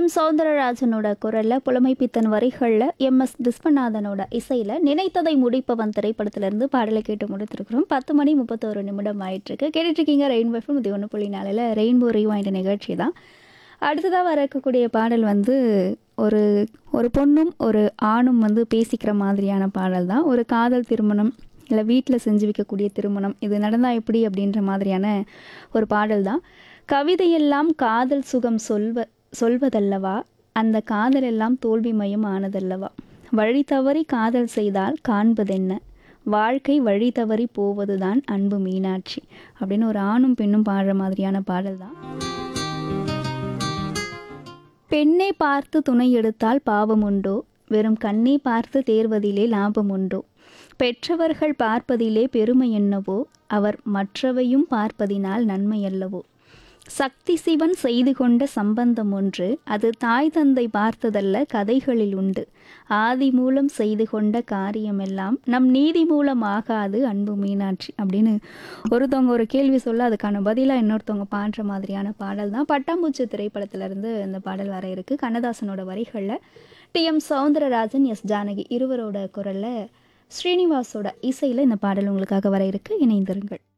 M சௌந்தரராஜனோட குரல்ல புலமை பித்தன் வரிகளில் எம் எஸ் விஸ்வநாதனோட இசையில் நினைத்ததை முடிப்பவன் திரைப்படத்திலிருந்து பாடலை கேட்டு முடித்திருக்கிறோம் பத்து மணி முப்பத்தோரு நிமிடம் ஆயிட்டிருக்கு கேட்டுட்ருக்கீங்க ரெயின்போ எஃப்எம் இது ஒன்று புள்ளி நாளில் ரெயின்போ ரீவாய்ந்த நிகழ்ச்சி தான் அடுத்ததாக வர இருக்கக்கூடிய பாடல் வந்து ஒரு ஒரு பொண்ணும் ஒரு ஆணும் வந்து பேசிக்கிற மாதிரியான பாடல் தான் ஒரு காதல் திருமணம் இல்லை வீட்டில் செஞ்சு வைக்கக்கூடிய திருமணம் இது நடந்தால் எப்படி அப்படின்ற மாதிரியான ஒரு பாடல் தான் கவிதையெல்லாம் காதல் சுகம் சொல்வ சொல்வதல்லவா அந்த காதல் எல்லாம் தோல்வி மயம் ஆனதல்லவா வழி தவறி காதல் செய்தால் காண்பதென்ன வாழ்க்கை வழி தவறி போவதுதான் அன்பு மீனாட்சி அப்படின்னு ஒரு ஆணும் பெண்ணும் பாடுற மாதிரியான பாடல் தான் பெண்ணை பார்த்து துணை எடுத்தால் பாவம் உண்டோ வெறும் கண்ணை பார்த்து தேர்வதிலே லாபம் உண்டோ பெற்றவர்கள் பார்ப்பதிலே பெருமை என்னவோ அவர் மற்றவையும் பார்ப்பதினால் நன்மை அல்லவோ சக்தி சிவன் செய்து கொண்ட சம்பந்தம் ஒன்று அது தாய் தந்தை பார்த்ததல்ல கதைகளில் உண்டு ஆதி மூலம் செய்து கொண்ட காரியமெல்லாம் நம் நீதி மூலம் ஆகாது அன்பு மீனாட்சி அப்படின்னு ஒருத்தவங்க ஒரு கேள்வி சொல்ல அதுக்கான பதிலாக இன்னொருத்தவங்க பாடுற மாதிரியான பாடல் தான் பட்டாம்பூச்சி திரைப்படத்திலிருந்து இந்த பாடல் வர இருக்கு கண்ணதாசனோட வரிகளில் T M Soundararajan S Janaki இருவரோட குரலில் ஸ்ரீனிவாஸோட இசையில் இந்த பாடல் உங்களுக்காக வர இருக்கு இணைந்திருங்கள்